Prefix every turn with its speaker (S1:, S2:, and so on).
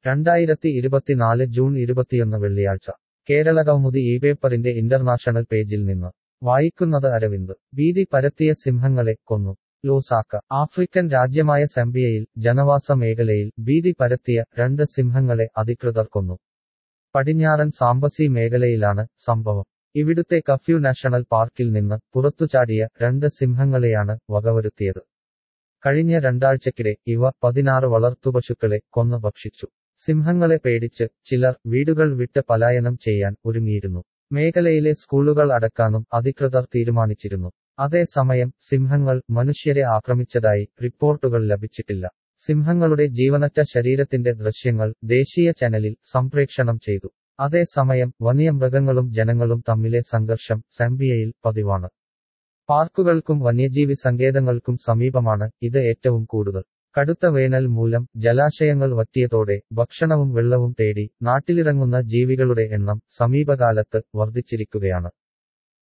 S1: രണ്ടായിരത്തി ഇരുപത്തിനാല് ജൂൺ ഇരുപത്തിയൊന്ന് വെള്ളിയാഴ്ച കേരള കൗമുദി ഈ പേപ്പറിന്റെ ഇന്റർനാഷണൽ പേജിൽ നിന്ന് വായിക്കുന്നത് അരവിന്ദ് ഭീതി പരത്തിയ സിംഹങ്ങളെ കൊന്നു ലൂസാക്ക ആഫ്രിക്കൻ രാജ്യമായ സെംബിയയിൽ ജനവാസ മേഖലയിൽ ഭീതി പരത്തിയ രണ്ട് സിംഹങ്ങളെ അധികൃതർ കൊന്നു പടിഞ്ഞാറൻ സാംബസി മേഖലയിലാണ് സംഭവം ഇവിടുത്തെ കഫ്യൂ നാഷണൽ പാർക്കിൽ നിന്ന് പുറത്തുചാടിയ രണ്ട് സിംഹങ്ങളെയാണ് വകവരുത്തിയത് കഴിഞ്ഞ രണ്ടാഴ്ചക്കിടെ ഇവ പതിനാറ് വളർത്തുപശുക്കളെ കൊന്നു ഭക്ഷിച്ചു സിംഹങ്ങളെ പേടിച്ച് ചിലർ വീടുകൾ വിട്ട് പലായനം ചെയ്യാൻ ഒരുങ്ങിയിരുന്നു മേഖലയിലെ സ്കൂളുകൾ അടക്കാനും അധികൃതർ തീരുമാനിച്ചിരുന്നു അതേസമയം സിംഹങ്ങൾ മനുഷ്യരെ ആക്രമിച്ചതായി റിപ്പോർട്ടുകൾ ലഭിച്ചിട്ടില്ല സിംഹങ്ങളുടെ ജീവനറ്റ ശരീരത്തിന്റെ ദൃശ്യങ്ങൾ ദേശീയ ചാനലിൽ സംപ്രേക്ഷണം ചെയ്തു അതേസമയം വന്യമൃഗങ്ങളും ജനങ്ങളും തമ്മിലെ സംഘർഷം സെംബിയയിൽ പതിവാണ് പാർക്കുകൾക്കും വന്യജീവി സങ്കേതങ്ങൾക്കും സമീപമാണ് ഇത് ഏറ്റവും കൂടുതൽ കടുത്ത വേനൽ മൂലം ജലാശയങ്ങൾ വറ്റിയതോടെ ഭക്ഷണവും വെള്ളവും തേടി നാട്ടിലിറങ്ങുന്ന ജീവികളുടെ എണ്ണം സമീപകാലത്ത് വർദ്ധിച്ചിരിക്കുകയാണ്